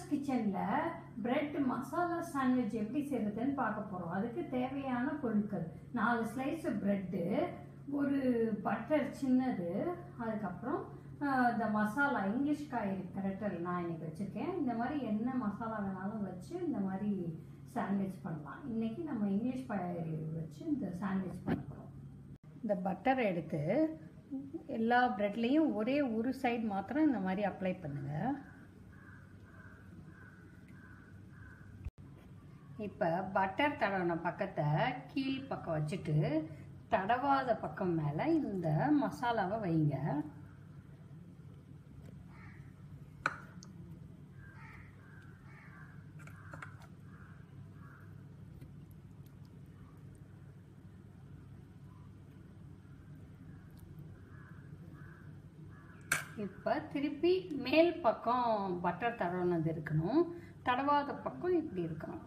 sugars கிச்சனில் bread masala sandwich எப்படி செய்யறதுன்னு பார்க்க போகிறோம் அதுக்கு தேவையான பொருட்கள் நாலு ஸ்லைஸ் பிரெட்டு ஒரு பட்டர் சின்னது அதுக்கப்புறம் ஆஹ், இந்த மசாலா இங்கிலீஷ் காய்கறி கரெக்டல் நான் இன்னைக்கு வச்சுருக்கேன் இந்த மாதிரி என்ன மசாலா வேணாலும் வச்சு இந்த மாதிரி சாண்ட்விச் பண்ணலாம் இன்னைக்கு நம்ம இங்கிலீஷ் காய்கறி வச்சு இந்த சாண்ட்விச் பண்ண போகிறோம் இந்த பட்டர் எடுத்து எல்லா ப்ரெட்லேயும் ஒரே ஒரு சைடு மாத்திரம் இந்த மாதிரி அப்ளை பண்ணுங்கள் இப்போ பட்டர் தடவின பக்கத்தை கீழ் பக்கம் வச்சுட்டு தடவாத பக்கம் மேலே இந்த மசாலாவை வைங்க இப்போ திருப்பி மேல் பக்கம் பட்டர் தடவினது இருக்கணும் தடவாத பக்கம் இப்படி இருக்கணும்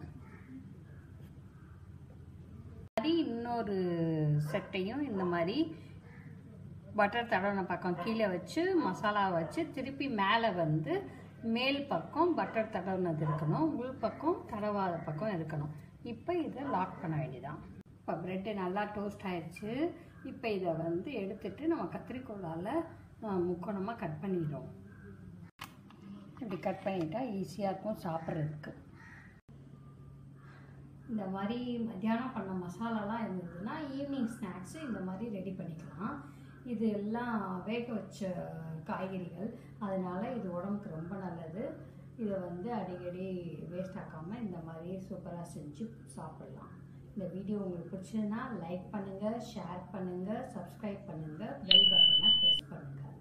மாதிரி இன்னொரு செட்டையும் இந்த மாதிரி பட்டர் தடவின பக்கம் கீழே வச்சு மசாலா வச்சு திருப்பி மேலே வந்து மேல் பக்கம் பட்டர் தடவினது இருக்கணும் உள் பக்கம் தடவாத பக்கம் இருக்கணும் இப்போ இதை லாக் பண்ண வேண்டியதான் இப்போ ப்ரெட்டு நல்லா டோஸ்ட் ஆயிடுச்சு இப்போ இதை வந்து எடுத்துட்டு நம்ம கத்திரிக்கோலால் முக்கோணமாக கட் பண்ணிடுறோம் இப்படி கட் பண்ணிட்டா ஈஸியாக இருக்கும் சாப்பிட்றதுக்கு இந்த மாதிரி மத்தியானம் பண்ண மசாலாலாம் இருந்ததுன்னா ஈவினிங் ஸ்நாக்ஸு இந்த மாதிரி ரெடி பண்ணிக்கலாம் இது எல்லாம் வேக வச்ச காய்கறிகள் அதனால் இது உடம்புக்கு ரொம்ப நல்லது இதை வந்து அடிக்கடி வேஸ்ட் ஆக்காமல் இந்த மாதிரி சூப்பராக செஞ்சு சாப்பிட்லாம் இந்த வீடியோ உங்களுக்கு பிடிச்சதுன்னா லைக் பண்ணுங்கள் ஷேர் பண்ணுங்கள் சப்ஸ்கிரைப் பண்ணுங்கள் பெல் பட்டனை ப்ரெஸ் பண்ணுங்கள்